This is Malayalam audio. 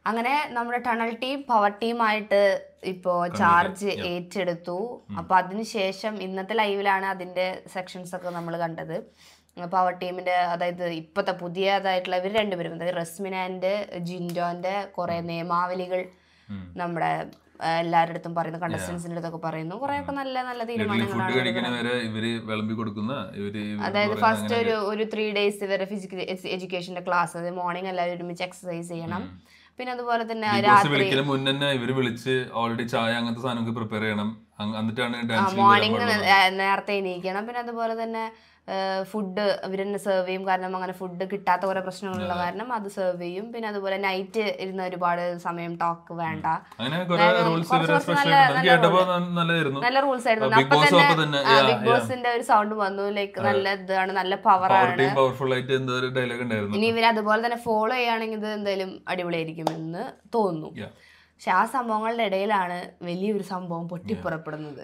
അങ്ങനെ നമ്മുടെ ടണൽ ടീം പവർ ടീമായിട്ട് ഇപ്പോ ചാർജ് ഏറ്റെടുത്തു അപ്പൊ അതിനുശേഷം ഇന്നത്തെ ലൈവിലാണ് അതിന്റെ സെക്ഷൻസ് ഒക്കെ നമ്മൾ കണ്ടത് പവർ ടീമിന്റെ അതായത് ഇപ്പത്തെ പുതിയതായിട്ടുള്ള ഇവർ രണ്ടുപേരും അതായത് റസ്മിൻ ആൻഡ് ജിൻഡോന്റെ കുറെ നിയമാവലികൾ നമ്മുടെ ആ, എല്ലാവരുടെ അടുത്തും പറയുന്നു കണ്ടസ്റ്റൻസിന്റെ അടുത്തൊക്കെ പറയുന്നു കുറെ ഒക്കെ നല്ല നല്ല ഫുഡ് തീരുമാനങ്ങളാണ് കഴിക്കണ വരെ ഇവര് വിളമ്പി കൊടുക്കുന്ന ഇവര് ഇവര് അതായത് പറയുന്ന ഫസ്റ്റ് അങ്ങനെ ഒരു ഒരു ത്രീ ഡേയ്സ് ഇവരെ ഫിസിക്കൽ എഡ്യൂക്കേഷന്റെ ക്ലാസ് അതായത് മോർണിംഗ് എല്ലാവരും ഒരുമിച്ച് എക്സസൈസ് ചെയ്യണം പിന്നെ അതുപോലെ തന്നെ ബിഗ് ബോസ് രാത്രി വിളിക്കലും മുന്നേ തന്നെ ഇവര് വിളിച്ച് ഓൾറെഡി ചായ അങ്ങനത്തെ സാധനമൊക്കെ പ്രിപ്പയർ ചെയ്യണം അങ് എന്നിട്ടാണ് ഡാൻസ് മോർണിംഗ് നേരത്തെ എണീക്കണം പിന്നെ അതുപോലെ തന്നെ ഫുഡ് ഇവർ തന്നെ സെർവ് ചെയ്യും കാരണം അങ്ങനെ ഫുഡ് കിട്ടാത്ത കുറെ പ്രശ്നങ്ങളുള്ള കാരണം അത് സെർവ് ചെയ്യും പിന്നെ അതുപോലെ നൈറ്റ് ഇരുന്ന് ഒരുപാട് സമയം ടോക്ക് വേണ്ട അങ്ങനെ കുറെ അതായത് റൂൾസ് കുറച്ച് ഇവര് കുറച്ച് സ്പെഷ്യൽ നല്ല- ആയിട്ട് നല്ല കേട്ടപ്പോ rule. ന- നല്ലതായിരുന്നു നല്ല റൂൾസ് ആയിരുന്നു Big അപ്പൊ Boss തന്നെ അപ്പൊ തന്നെ, ആ, yeah, ബിഗ് yeah. ബോസിന്റെ ഒരു സൗണ്ട് വന്നു ലൈക്ക് നല്ല ഇതാണ് നല്ല പവർ പവർ ആണ് ടീം പവർഫുൾ ആയിട്ട് എന്തോ ഒരു ഡയലോഗ് ഉണ്ടായിരുന്നു ഇനി ഇവർ അതുപോലെ തന്നെ ഫോളോ ചെയ്യുകയാണെങ്കിൽ ഇത് എന്തായാലും അടിപൊളിയായിരിക്കും എന്ന് തോന്നുന്നു Yeah. പക്ഷെ ആ സംഭവങ്ങളുടെ ഇടയിലാണ് വലിയൊരു സംഭവം പൊട്ടിപ്പുറപ്പെടുന്നത്